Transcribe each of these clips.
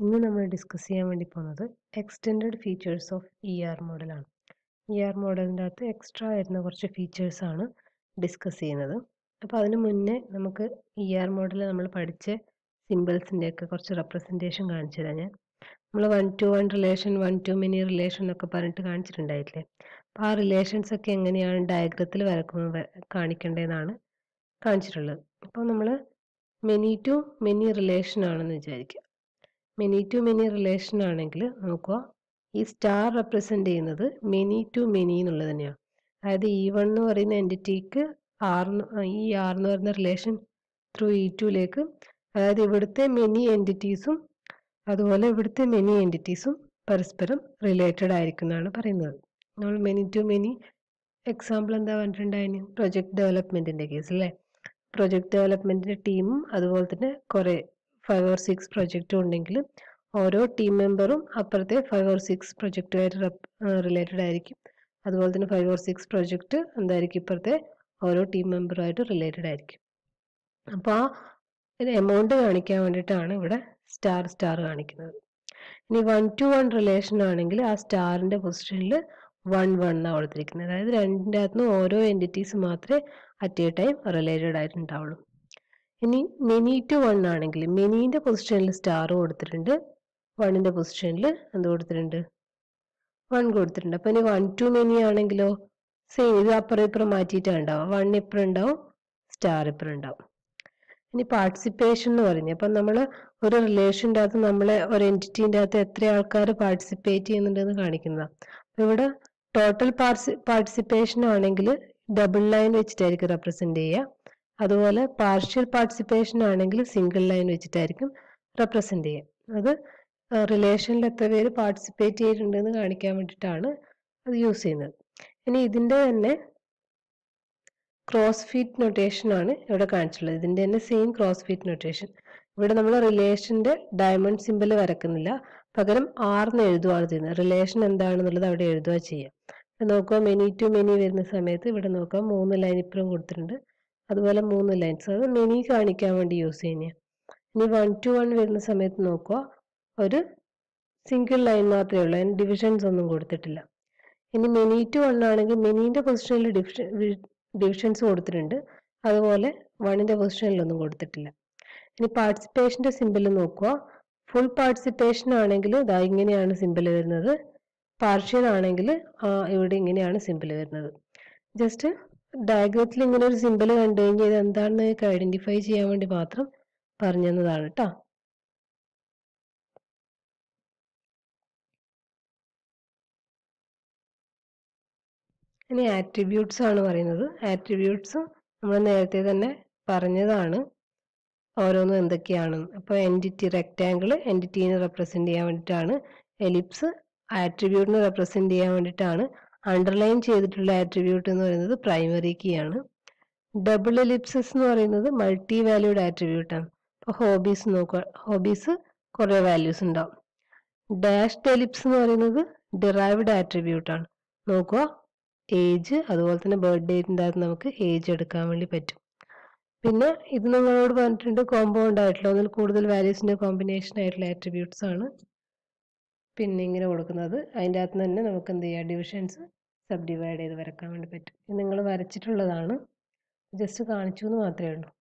ഇന്ന് നമ്മൾ ഡിസ്കസ് ചെയ്യാൻ വേണ്ടി പോകുന്നത് extended features of E R മോഡലാണ് ഇ ആർ മോഡലിൻ്റെ അകത്ത് എക്സ്ട്രാ വരുന്ന കുറച്ച് ഫീച്ചേഴ്സാണ് ഡിസ്കസ് ചെയ്യുന്നത് അപ്പോൾ അതിന് മുന്നേ നമുക്ക് ഇ ആർ മോഡൽ നമ്മൾ പഠിച്ച സിമ്പിൾസിൻ്റെയൊക്കെ കുറച്ച് റെപ്രസെൻറ്റേഷൻ കാണിച്ചു തരാം ഞാൻ നമ്മൾ one to one relation one to many relation ഒക്കെ പറഞ്ഞിട്ട് കാണിച്ചിട്ടുണ്ടായിട്ടില്ലേ അപ്പോൾ ആ റിലേഷൻസ് ഒക്കെ എങ്ങനെയാണ് ഡയഗ്രത്തിൽ വരക്കുന്നത് കാണിക്കേണ്ടതെന്നാണ് കാണിച്ചിട്ടുള്ളത് അപ്പോൾ നമ്മൾ മെനി ടു മെനി റിലേഷൻ ആണെന്ന് വിചാരിക്കുക മെനി ടു മെനി റിലേഷൻ ആണെങ്കിൽ നോക്കുക ഈ സ്റ്റാർ റെപ്രസെൻ്റ് ചെയ്യുന്നത് മെനി ടു മെനി എന്നുള്ളത് തന്നെയാണ് അതായത് ഇ വൺ എന്ന് പറയുന്ന എൻറ്റിറ്റിക്ക് ആർ ഈ ആർ എന്ന് പറയുന്ന റിലേഷൻ ത്രൂ ഇ ടുയിലേക്ക് അതായത് ഇവിടുത്തെ മെനി എൻറ്റിറ്റീസും അതുപോലെ ഇവിടുത്തെ മെനി എൻറ്റിറ്റീസും പരസ്പരം റിലേറ്റഡ് ആയിരിക്കും എന്നാണ് പറയുന്നത് നമ്മൾ മെനി ടു മെനി എക്സാമ്പിൾ എന്താ പറഞ്ഞിട്ടുണ്ടായിരുന്നു പ്രൊജക്ട് ഡെവലപ്മെൻറ്റിൻ്റെ കേസ് അല്ലേ പ്രൊജക്ട് ഡെവലപ്മെൻറ്റിൻ്റെ ടീമും അതുപോലെ തന്നെ കുറേ ഫൈവ് ഓർ സിക്സ് പ്രൊജക്റ്റും ഉണ്ടെങ്കിൽ ഓരോ ടീം മെമ്പറും അപ്പുറത്തെ ഫൈവ് ഓർ സിക്സ് പ്രൊജക്റ്റുമായിട്ട് റിലേറ്റഡ് ആയിരിക്കും അതുപോലെ തന്നെ ഫൈവ് ഓർ സിക്സ് പ്രൊജക്റ്റ് എന്തായിരിക്കും ഇപ്പുറത്തെ ഓരോ ടീം മെമ്പറുമായിട്ട് റിലേറ്റഡ് ആയിരിക്കും അപ്പോൾ ആ എമൗണ്ട് കാണിക്കാൻ വേണ്ടിയിട്ടാണ് ഇവിടെ സ്റ്റാർ സ്റ്റാർ കാണിക്കുന്നത് ഇനി വൺ ടു വൺ റിലേഷൻ ആണെങ്കിൽ ആ സ്റ്റാറിൻ്റെ പൊസിഷനിൽ വൺ വൺ എന്നാണ് കൊടുത്തിരിക്കുന്നത് അതായത് രണ്ടിൻ്റെ അകത്തുനിന്ന് ഓരോ എൻറ്റിറ്റീസ് മാത്രമേ അറ്റ് എ ടൈം റിലേറ്റഡ് ആയിട്ടുണ്ടാവുള്ളൂ ഇനി മെനി ടു വൺ ആണെങ്കിൽ മെനീൻ്റെ പൊസിഷനിൽ സ്റ്റാർ കൊടുത്തിട്ടുണ്ട് വണ്ണിൻ്റെ പൊസിഷനിൽ എന്ത് കൊടുത്തിട്ടുണ്ട് വൺ കൊടുത്തിട്ടുണ്ട് അപ്പോൾ ഇനി വൺ ടു മെനി ആണെങ്കിലോ സെയിം ഇത് അപ്പുറം ഇപ്പുറം മാറ്റിയിട്ടാണ് ഉണ്ടാവുക വൺ ഇപ്പുറം ഉണ്ടാവും സ്റ്റാർ ഇപ്പുറം ഉണ്ടാവും ഇനി പാർട്ടിസിപ്പേഷൻ എന്ന് പറയുന്നത് അപ്പം നമ്മൾ ഒരു റിലേഷൻ്റെ അകത്ത് നമ്മളെ ഒരു എൻറ്റിറ്റീൻ്റെ അകത്ത് എത്ര ആൾക്കാർ പാർട്ടിസിപ്പേറ്റ് ചെയ്യുന്നുണ്ടെന്ന് കാണിക്കുന്നതാണ് അപ്പോൾ ഇവിടെ ടോട്ടൽ പാർട്ടിസിപ്പേഷൻ ആണെങ്കിൽ ഡബിൾ ലൈൻ വെച്ചിട്ടായിരിക്കും റെപ്രസെൻ്റ് ചെയ്യുക അതുപോലെ പാർഷ്യൽ പാർട്ടിസിപ്പേഷൻ ആണെങ്കിൽ സിംഗിൾ ലൈൻ വെച്ചിട്ടായിരിക്കും റെപ്രസെൻ്റ് ചെയ്യുക അത് റിലേഷനിൽ എത്ര പേര് പാർട്ടിസിപ്പേറ്റ് ചെയ്തിട്ടുണ്ടെന്ന് കാണിക്കാൻ വേണ്ടിയിട്ടാണ് അത് യൂസ് ചെയ്യുന്നത് ഇനി ഇതിൻ്റെ തന്നെ ക്രോസ് ഫീറ്റ് നൊട്ടേഷൻ ആണ് ഇവിടെ കാണിച്ചിട്ടുള്ളത് ഇതിൻ്റെ തന്നെ സെയിം ക്രോസ് ഫീറ്റ് നൊട്ടേഷൻ ഇവിടെ നമ്മൾ റിലേഷൻ്റെ ഡയമണ്ട് സിമ്പിൾ വരക്കുന്നില്ല പകരം ആർന്ന് എഴുതുകയാണ് ചെയ്യുന്നത് റിലേഷൻ എന്താണെന്നുള്ളത് അവിടെ എഴുതുക ചെയ്യാം നോക്കുക മെനി ടു മെനി വരുന്ന സമയത്ത് ഇവിടെ നോക്കുക മൂന്ന് ലൈൻ ഇപ്പുറം കൊടുത്തിട്ടുണ്ട് അതുപോലെ മൂന്ന് ലൈൻസ് അത് മെനി കാണിക്കാൻ വേണ്ടി യൂസ് ചെയ്യുന്നത് ഇനി വൺ ടു വൺ വരുന്ന സമയത്ത് നോക്കുക ഒരു സിംഗിൾ ലൈൻ മാത്രമേ ഉള്ളൂ അതിന് ഡിവിഷൻസ് ഒന്നും കൊടുത്തിട്ടില്ല ഇനി മെനി ടു വൺ ആണെങ്കിൽ മെനീൻ്റെ പൊസിഷനിൽ ഡിവിഷൻ ഡിവിഷൻസ് കൊടുത്തിട്ടുണ്ട് അതുപോലെ വണ്ണിൻ്റെ പൊസിഷനിലൊന്നും കൊടുത്തിട്ടില്ല ഇനി പാർട്ടിസിപ്പേഷൻ്റെ സിമ്പിൾ നോക്കുക ഫുൾ പാർട്ടിസിപ്പേഷൻ ആണെങ്കിൽ ഇതാ ഇങ്ങനെയാണ് സിമ്പിൾ വരുന്നത് പാർഷ്യൽ ആണെങ്കിൽ ഇവിടെ ഇങ്ങനെയാണ് സിമ്പിൾ വരുന്നത് ജസ്റ്റ് ഡയഗ്രത്തിൽ ഇങ്ങനെ ഒരു സിമ്പിൾ കണ്ടു കഴിഞ്ഞാൽ ഇത് എന്താണെന്ന് ഐഡന്റിഫൈ ചെയ്യാൻ വേണ്ടി മാത്രം പറഞ്ഞു തന്നതാണ് കേട്ടോ ഇനി ആട്രിബ്യൂട്ട്സ് ആണ് പറയുന്നത് ആട്രിബ്യൂട്ട്സ് നമ്മൾ നേരത്തെ തന്നെ പറഞ്ഞതാണ് ഓരോന്നും എന്തൊക്കെയാണെന്ന് അപ്പോൾ എൻറ്റിറ്റി റെക്റ്റാങ്കിൾ എൻറ്റിറ്റീനെ റെപ്രസെൻ്റ് ചെയ്യാൻ വേണ്ടിയിട്ടാണ് എലിപ്സ് ആട്രിബ്യൂട്ടിനെ റെപ്രസെൻ്റ് ചെയ്യാൻ വേണ്ടിയിട്ടാണ് അണ്ടർലൈൻ ചെയ്തിട്ടുള്ള ആട്രിബ്യൂട്ട് എന്ന് പറയുന്നത് പ്രൈമറി കീ ആണ് ഡബിൾ എലിപ്സസ് എന്ന് പറയുന്നത് മൾട്ടി വാല്യൂഡ് ആട്രിബ്യൂട്ട് ആണ് അപ്പോൾ ഹോബീസ് നോക്കുക ഹോബീസ് കുറേ വാല്യൂസ് ഉണ്ടാവും ഡാഷ്ഡ് എലിപ്സ് എന്ന് പറയുന്നത് ഡിറൈവ്ഡ് ആട്രിബ്യൂട്ട് ആണ് നോക്കുക ഏജ് അതുപോലെ തന്നെ ബർത്ത് ഡേറ്റിൻ്റെ അകത്ത് നമുക്ക് ഏജ് എടുക്കാൻ വേണ്ടി പറ്റും പിന്നെ ഇത് നിങ്ങളോട് പറഞ്ഞിട്ടുണ്ട് കോമ്പൗണ്ട് ആയിട്ടുള്ള ഒന്നിൽ കൂടുതൽ വാല്യൂസിൻ്റെ കോമ്പിനേഷൻ ആയിട്ടുള്ള ആട്രിബ്യൂട്ട്സ് ആണ് പിന്നെ ഇങ്ങനെ കൊടുക്കുന്നത് അതിൻ്റെ അകത്ത് തന്നെ നമുക്ക് എന്ത് ചെയ്യാം ഡിവിഷൻസ് സബ് ഡിവൈഡ് ചെയ്ത് വരക്കാൻ വേണ്ടി പറ്റും ഇത് നിങ്ങൾ വരച്ചിട്ടുള്ളതാണ് ജസ്റ്റ് കാണിച്ചു എന്ന് മാത്രമേ ഉള്ളൂ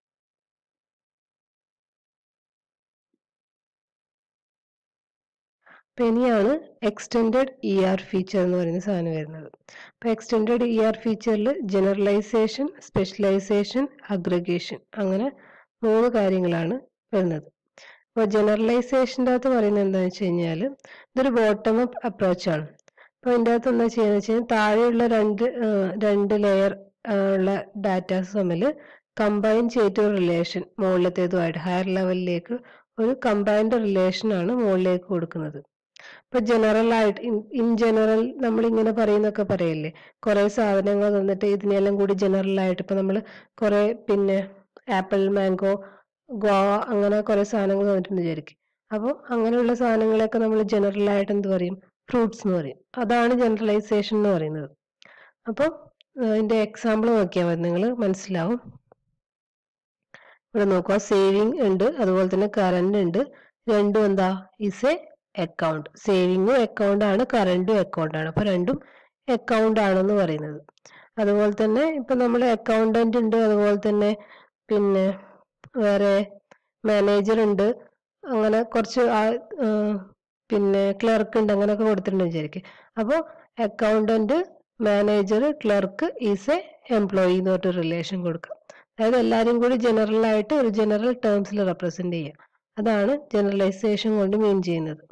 അപ്പം ഇനിയാണ് എക്സ്റ്റെൻഡഡ് ഇ ആർ ഫീച്ചർ എന്ന് പറയുന്ന സാധനം വരുന്നത് അപ്പോൾ എക്സ്റ്റെൻഡഡ് ഇ ആർ ഫീച്ചറിൽ ജനറലൈസേഷൻ സ്പെഷ്യലൈസേഷൻ അഗ്രഗേഷൻ അങ്ങനെ മൂന്ന് കാര്യങ്ങളാണ് വരുന്നത് അപ്പോൾ ജനറലൈസേഷൻ്റെ അകത്ത് പറയുന്നത് എന്താണെന്ന് വെച്ച് കഴിഞ്ഞാൽ ഇതൊരു ബോട്ടം അപ്പ് അപ്രോച്ചാണ് അപ്പോൾ ഇതിൻ്റെ അകത്ത് എന്താ ചെയ്യുന്നത് വെച്ച് കഴിഞ്ഞാൽ താഴെയുള്ള രണ്ട് രണ്ട് ലെയർ ഉള്ള ഡാറ്റാസ് തമ്മിൽ കമ്പൈൻ ചെയ്തിട്ട് റിലേഷൻ മുകളിലത്തേതുമായിട്ട് ഹയർ ലെവലിലേക്ക് ഒരു കമ്പൈൻഡ് റിലേഷനാണ് മുകളിലേക്ക് കൊടുക്കുന്നത് ഇപ്പൊ ജനറൽ ആയിട്ട് ഇൻ ജനറൽ നമ്മൾ ഇങ്ങനെ പറയുന്നൊക്കെ പറയില്ലേ കുറെ സാധനങ്ങൾ തന്നിട്ട് ഇതിനെല്ലാം കൂടി ജനറൽ ആയിട്ട് ഇപ്പൊ നമ്മൾ കുറെ പിന്നെ ആപ്പിൾ മാംഗോ ഗോവ അങ്ങനെ കുറെ സാധനങ്ങൾ തന്നിട്ടുണ്ട് വിചാരിക്കും അപ്പോൾ അങ്ങനെയുള്ള സാധനങ്ങളെയൊക്കെ നമ്മൾ ജനറൽ ആയിട്ട് എന്ത് പറയും ഫ്രൂട്ട്സ് എന്ന് പറയും അതാണ് ജനറലൈസേഷൻ എന്ന് പറയുന്നത് അപ്പോൾ അതിന്റെ എക്സാമ്പിൾ നോക്കിയാൽ മതി നിങ്ങൾ മനസ്സിലാവും ഇവിടെ നോക്കുക സേവിങ് ഉണ്ട് അതുപോലെ തന്നെ കറണ്ട് ഉണ്ട് രണ്ടും എന്താ ഇസ് എ അക്കൗണ്ട് സേവിങ്ങും അക്കൗണ്ട് ആണ് കറണ്ടും അക്കൗണ്ട് ആണ് അപ്പൊ രണ്ടും അക്കൗണ്ട് ആണെന്ന് പറയുന്നത് അതുപോലെ തന്നെ ഇപ്പൊ നമ്മൾ അക്കൗണ്ടന്റ് ഉണ്ട് അതുപോലെ തന്നെ പിന്നെ വേറെ മാനേജർ ഉണ്ട് അങ്ങനെ കുറച്ച് ആ- ആ, പിന്നെ ക്ലർക്ക് ഉണ്ട് അങ്ങനെയൊക്കെ കൊടുത്തിട്ടുണ്ട് വിചാരിക്കും അപ്പോൾ accountant manager clerk is a employee എന്ന് പറഞ്ഞിട്ട് റിലേഷൻ കൊടുക്കുക അതായത് എല്ലാവരും കൂടി ജനറൽ ആയിട്ട് ഒരു ജനറൽ ടേംസിൽ റെപ്രസെന്റ് ചെയ്യുക അതാണ് ജനറലൈസേഷൻ കൊണ്ട് മീൻ ചെയ്യുന്നത്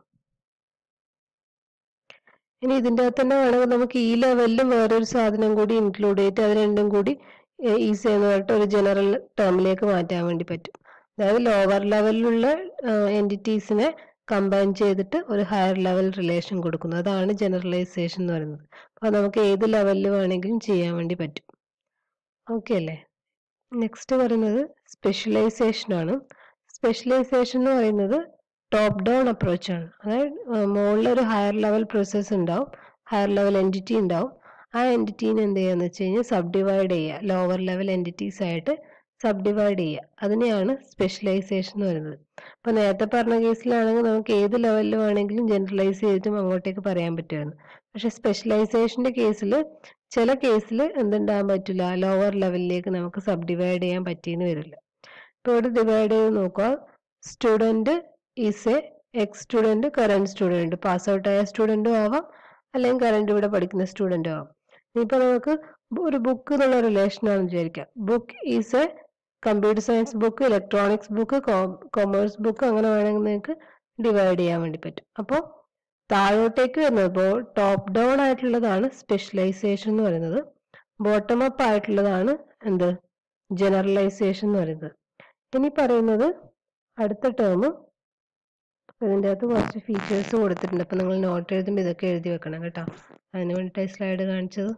ഇനി ഇതിൻ്റെ അകത്ത് തന്നെ വേണമെങ്കിൽ നമുക്ക് ഈ ലെവലിലും വേറൊരു സാധനം കൂടി ഇൻക്ലൂഡ് ചെയ്തിട്ട് അത് രണ്ടും കൂടി ഈസി എന്ന് പറഞ്ഞിട്ട് ഒരു ജനറൽ ടേമിലേക്ക് മാറ്റാൻ വേണ്ടി പറ്റും അതായത് ലോവർ ലെവലിലുള്ള എൻറ്റിറ്റീസിനെ കമ്പൈൻ ചെയ്തിട്ട് ഒരു ഹയർ ലെവൽ റിലേഷൻ കൊടുക്കുന്നു അതാണ് ജനറലൈസേഷൻ എന്ന് പറയുന്നത് അപ്പോൾ നമുക്ക് ഏത് ലെവലിൽ വേണമെങ്കിലും ചെയ്യാൻ വേണ്ടി പറ്റും ഓക്കെ അല്ലേ നെക്സ്റ്റ് പറയുന്നത് സ്പെഷ്യലൈസേഷൻ ആണ് സ്പെഷ്യലൈസേഷൻ എന്ന് പറയുന്നത് ടോപ്പ് ഡൗൺ അപ്രോച്ച് ആണ് അതായത് മുകളിൽ ഒരു ഹയർ ലെവൽ പ്രോസസ്സ് ഉണ്ടാവും ഹയർ ലെവൽ എൻറ്റിറ്റി ഉണ്ടാവും ആ എൻറ്റിറ്റീനെ എന്ത് ചെയ്യാന്ന് വെച്ച് കഴിഞ്ഞാൽ സബ് ഡിവൈഡ് ചെയ്യുക ലോവർ ലെവൽ എൻറ്റിറ്റീസ് ആയിട്ട് സബ് ഡിവൈഡ് ചെയ്യുക അതിനെയാണ് സ്പെഷ്യലൈസേഷൻ എന്ന് പറയുന്നത് അപ്പോൾ നേരത്തെ പറഞ്ഞ കേസിലാണെങ്കിൽ നമുക്ക് ഏത് ലെവലിൽ വേണമെങ്കിലും ജനറലൈസ് ചെയ്തിട്ടും അങ്ങോട്ടേക്ക് പറയാൻ പറ്റുമായിരുന്നു പക്ഷെ സ്പെഷ്യലൈസേഷന്റെ കേസിൽ ചില കേസിൽ എന്തുണ്ടാകാൻ പറ്റില്ല ലോവർ ലെവലിലേക്ക് നമുക്ക് സബ് ഡിവൈഡ് ചെയ്യാൻ പറ്റിയെന്ന് വരില്ല ഇപ്പോൾ ഇവിടെ ഡിവൈഡ് ചെയ്ത് നോക്കുക student is a ex student current student pass out ആയ സ്റ്റുഡൻറ്റും ആവാം അല്ലെങ്കിൽ കറണ്ട് ഇവിടെ പഠിക്കുന്ന സ്റ്റുഡൻറ്റും ആവാം ഇനിയിപ്പോൾ നമുക്ക് ഒരു ബുക്ക് എന്നുള്ള റിലേഷൻ ആണെന്ന് വിചാരിക്കാം book is a computer science book electronics book commerce book അങ്ങനെ വേണമെങ്കിൽ നിങ്ങൾക്ക് ഡിവൈഡ് ചെയ്യാൻ വേണ്ടി പറ്റും അപ്പോൾ താഴോട്ടേക്ക് വരുന്നത് ഇപ്പോൾ ടോപ്പ് ഡൗൺ ആയിട്ടുള്ളതാണ് സ്പെഷ്യലൈസേഷൻ എന്ന് പറയുന്നത് ബോട്ടം അപ്പ് ആയിട്ടുള്ളതാണ് എന്ത് ജനറലൈസേഷൻ എന്ന് പറയുന്നത് ഇനി പറയുന്നത് അടുത്ത ടേം ഇതിൻ്റെ അകത്ത് കുറച്ച് ഫീച്ചേഴ്സ് കൊടുത്തിട്ടുണ്ട് അപ്പം നിങ്ങൾ നോട്ട് എഴുതുമ്പോൾ ഇതൊക്കെ എഴുതി വെക്കണം കേട്ടോ അതിന് വേണ്ടിയിട്ടാണ് സ്ലൈഡ് കാണിച്ചത്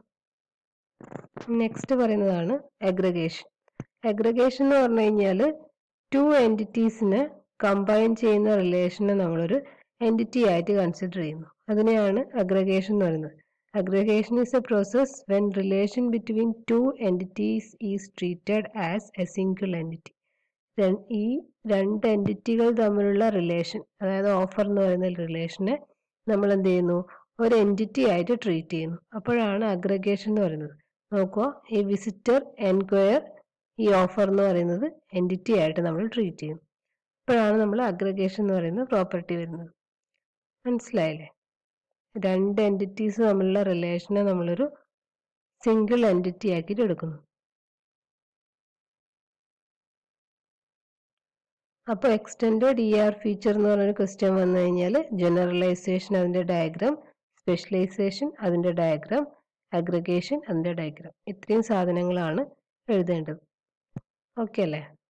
നെക്സ്റ്റ് പറയുന്നതാണ് അഗ്രഗേഷൻ അഗ്രഗേഷൻ എന്ന് പറഞ്ഞു കഴിഞ്ഞാൽ ടു എൻറ്റിറ്റീസിനെ കമ്പൈൻ ചെയ്യുന്ന റിലേഷനെ നമ്മളൊരു എൻറ്റിറ്റി ആയിട്ട് കൺസിഡർ ചെയ്യുന്നു അതിനെയാണ് അഗ്രഗേഷൻ എന്ന് പറയുന്നത് aggregation is a process when relation between two entities is treated as a single entity ഈ രണ്ട് എൻറ്റിറ്റികൾ തമ്മിലുള്ള റിലേഷൻ അതായത് ഓഫർ എന്ന് പറയുന്ന റിലേഷനെ നമ്മൾ എന്ത് ചെയ്യുന്നു ഒരു എൻറ്റിറ്റി ആയിട്ട് ട്രീറ്റ് ചെയ്യുന്നു അപ്പോഴാണ് അഗ്രഗേഷൻ എന്ന് പറയുന്നത് നോക്കുക ഈ വിസിറ്റർ എൻക്വയർ ഈ ഓഫർ എന്ന് പറയുന്നത് എൻറ്റിറ്റി ആയിട്ട് നമ്മൾ ട്രീറ്റ് ചെയ്യുന്നു അപ്പോഴാണ് നമ്മൾ അഗ്രഗേഷൻ എന്ന് പറയുന്ന പ്രോപ്പർട്ടി വരുന്നത് മനസ്സിലായില്ലേ രണ്ട് എൻറ്റിറ്റീസ് തമ്മിലുള്ള റിലേഷനെ നമ്മളൊരു സിംഗിൾ എൻറ്റിറ്റി ആക്കിയിട്ട് എടുക്കുന്നു അപ്പോൾ എക്സ്റ്റെൻഡഡ് ഇ ആർ ഫീച്ചർ എന്ന് പറഞ്ഞൊരു ക്വസ്റ്റ്യൻ വന്നു കഴിഞ്ഞാൽ ജനറലൈസേഷൻ അതിൻ്റെ ഡയഗ്രാം സ്പെഷ്യലൈസേഷൻ അതിൻ്റെ ഡയഗ്രാം അഗ്രഗേഷൻ അതിൻ്റെ ഡയഗ്രാം ഇത്രയും സാധനങ്ങളാണ് എഴുതേണ്ടത് ഓക്കെ അല്ലേ